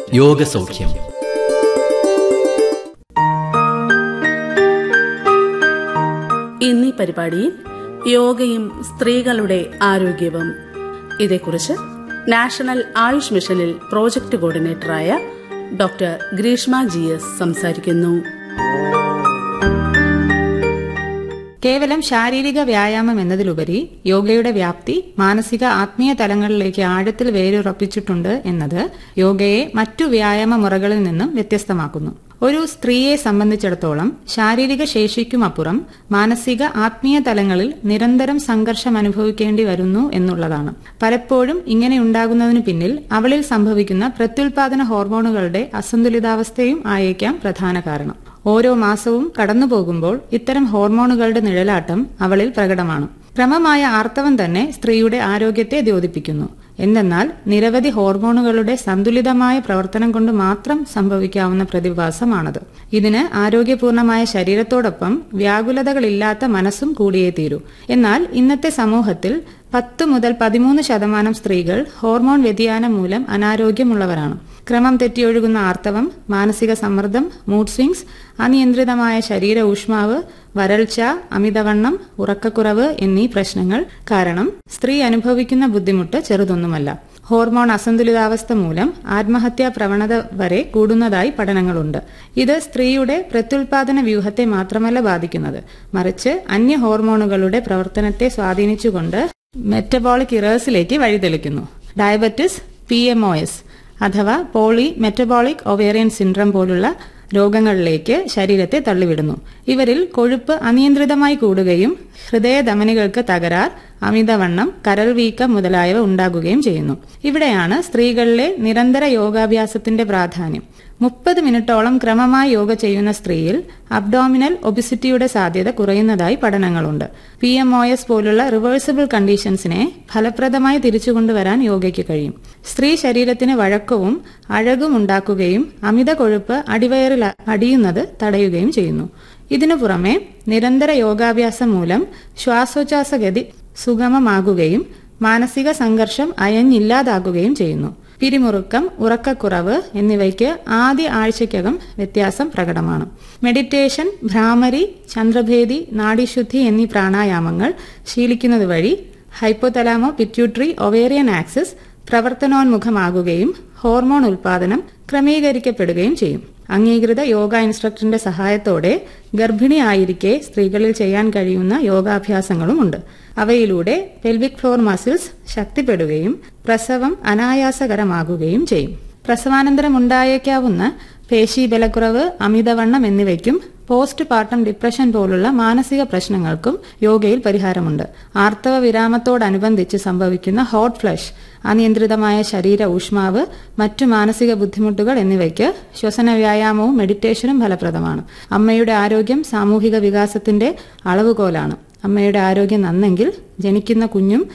യോഗസൗഖ്യം ഇന്നീ പരിപാടിയിൽ യോഗയും സ്ത്രീകളുടെ ആരോഗ്യവും ഇതേക്കുറിച്ച് നാഷണൽ ആയുഷ് മിഷനിൽ പ്രോജക്ട് കോർഡിനേറ്ററായ ഡോക്ടർ ഗ്രീഷ്മ ജി എസ് സംസാരിക്കുന്നു കേവലം ശാരീരിക വ്യായാമം എന്നതിലുപരി യോഗയുടെ വ്യാപ്തി മാനസിക ആത്മീയ തലങ്ങളിലേക്ക് ആഴത്തിൽ വേരുറപ്പിച്ചിട്ടുണ്ട് എന്നത് യോഗയെ മറ്റു വ്യായാമ മുറകളിൽ നിന്നും വ്യത്യസ്തമാക്കുന്നു ഒരു സ്ത്രീയെ സംബന്ധിച്ചിടത്തോളം ശാരീരിക ശേഷിക്കുമപ്പുറം മാനസിക ആത്മീയ തലങ്ങളിൽ നിരന്തരം സംഘർഷം അനുഭവിക്കേണ്ടി വരുന്നു എന്നുള്ളതാണ് പലപ്പോഴും ഇങ്ങനെ ഉണ്ടാകുന്നതിനു പിന്നിൽ അവളിൽ സംഭവിക്കുന്ന പ്രത്യുൽപാദന ഹോർമോണുകളുടെ അസന്തുലിതാവസ്ഥയും ആയേക്കാം പ്രധാന കാരണം ഓരോ മാസവും കടന്നുപോകുമ്പോൾ ഇത്തരം ഹോർമോണുകളുടെ നിഴലാട്ടം അവളിൽ പ്രകടമാണ് ക്രമമായ ആർത്തവം തന്നെ സ്ത്രീയുടെ ആരോഗ്യത്തെ ദ്യോതിപ്പിക്കുന്നു എന്തെന്നാൽ നിരവധി ഹോർമോണുകളുടെ സന്തുലിതമായ പ്രവർത്തനം കൊണ്ട് മാത്രം സംഭവിക്കാവുന്ന പ്രതിഭാസമാണത് ഇതിന് ആരോഗ്യപൂർണമായ ശരീരത്തോടൊപ്പം വ്യാകുലതകളില്ലാത്ത മനസ്സും കൂടിയേ തീരൂ എന്നാൽ ഇന്നത്തെ സമൂഹത്തിൽ പത്ത് മുതൽ പതിമൂന്ന് ശതമാനം സ്ത്രീകൾ ഹോർമോൺ വ്യതിയാനം മൂലം അനാരോഗ്യമുള്ളവരാണ് ക്രമം തെറ്റിയൊഴുകുന്ന ആർത്തവം മാനസിക സമ്മർദ്ദം മൂഡ് സ്വിങ്സ് അനിയന്ത്രിതമായ ശരീര ഊഷ്മാവ് വരൾച്ച അമിതവണ്ണം ഉറക്കക്കുറവ് എന്നീ പ്രശ്നങ്ങൾ കാരണം സ്ത്രീ അനുഭവിക്കുന്ന ബുദ്ധിമുട്ട് ചെറുതൊന്നുമല്ല ഹോർമോൺ അസന്തുലിതാവസ്ഥ മൂലം ആത്മഹത്യാ പ്രവണത വരെ കൂടുന്നതായി പഠനങ്ങളുണ്ട് ഇത് സ്ത്രീയുടെ പ്രത്യുൽപാദന വ്യൂഹത്തെ മാത്രമല്ല ബാധിക്കുന്നത് മറിച്ച് അന്യ ഹോർമോണുകളുടെ പ്രവർത്തനത്തെ സ്വാധീനിച്ചുകൊണ്ട് മെറ്റബോളിക് ഇറേഴ്സിലേക്ക് വഴിതെളിക്കുന്നു diabetes P M O S അഥവാ പോളി മെറ്റബോളിക് ഒവേറിയൻ സിൻഡ്രം പോലുള്ള രോഗങ്ങളിലേക്ക് ശരീരത്തെ തള്ളിവിടുന്നു ഇവരിൽ കൊഴുപ്പ് അനിയന്ത്രിതമായി കൂടുകയും ഹൃദയധമനികൾക്ക് തകരാർ അമിതവണ്ണം കരൾ വീക്കം മുതലായവ ഉണ്ടാകുകയും ചെയ്യുന്നു ഇവിടെയാണ് സ്ത്രീകളിലെ നിരന്തര യോഗാഭ്യാസത്തിന്റെ പ്രാധാന്യം മുപ്പത് മിനിറ്റോളം ക്രമമായി യോഗ ചെയ്യുന്ന സ്ത്രീയിൽ അബ്ഡോമിനൽ ഒബിസിറ്റിയുടെ സാധ്യത കുറയുന്നതായി പഠനങ്ങളുണ്ട് പി എം ഒ എസ് പോലുള്ള റിവേഴ്സിബിൾ കണ്ടീഷൻസിനെ ഫലപ്രദമായി തിരിച്ചുകൊണ്ടുവരാൻ യോഗയ്ക്ക് കഴിയും സ്ത്രീ ശരീരത്തിന് വഴക്കവും അഴകും ഉണ്ടാക്കുകയും അമിത കൊഴുപ്പ് അടിവയറിൽ അടിയുന്നത് തടയുകയും ചെയ്യുന്നു ഇതിനു പുറമെ നിരന്തര യോഗാഭ്യാസം മൂലം ശ്വാസോച്ഛ്വാസഗതി സുഗമമാകുകയും മാനസിക സംഘർഷം അയഞ്ഞില്ലാതാകുകയും ചെയ്യുന്നു പിരിമുറുക്കം ഉറക്കക്കുറവ് എന്നിവയ്ക്ക് ആദ്യ ആഴ്ചയ്ക്കകം വ്യത്യാസം പ്രകടമാണ് മെഡിറ്റേഷൻ ഭ്രാമരി ചന്ദ്രഭേദി നാഡീശുദ്ധി എന്നീ പ്രാണായാമങ്ങൾ ശീലിക്കുന്നത് വഴി ഹൈപ്പോതലാമോ പിറ്റ്യൂട്ടറി ഒവേറിയൻ ആക്സിസ് പ്രവർത്തനോന്മുഖമാകുകയും ഹോർമോൺ ഉൽപാദനം ക്രമീകരിക്കപ്പെടുകയും ചെയ്യും അംഗീകൃത യോഗ ഇൻസ്ട്രക്ടറിന്റെ സഹായത്തോടെ ഗർഭിണിയായിരിക്കെ സ്ത്രീകളിൽ ചെയ്യാൻ കഴിയുന്ന യോഗാഭ്യാസങ്ങളുമുണ്ട് അവയിലൂടെ പെൽവിക് ഫ്ലോർ മസിൽസ് ശക്തിപ്പെടുകയും പ്രസവം അനായാസകരമാകുകയും ചെയ്യും പ്രസവാനന്തരം ഉണ്ടായേക്കാവുന്ന പേശി ബലക്കുറവ് അമിതവണ്ണം എന്നിവയ്ക്കും പോസ്റ്റ് പാർട്ടം ഡിപ്രഷൻ പോലുള്ള മാനസിക പ്രശ്നങ്ങൾക്കും യോഗയിൽ പരിഹാരമുണ്ട് ആർത്തവ വിരാമത്തോടനുബന്ധിച്ച് സംഭവിക്കുന്ന ഹോട്ട് ഫ്ലഷ് അനിയന്ത്രിതമായ ശരീര ഊഷ്മാവ് മറ്റു മാനസിക ബുദ്ധിമുട്ടുകൾ എന്നിവയ്ക്ക് ശ്വസന വ്യായാമവും മെഡിറ്റേഷനും ഫലപ്രദമാണ് അമ്മയുടെ ആരോഗ്യം സാമൂഹിക വികാസത്തിന്റെ അളവുകോലാണ് അമ്മയുടെ ആരോഗ്യം നന്നെങ്കിൽ ജനിക്കുന്ന കുഞ്ഞും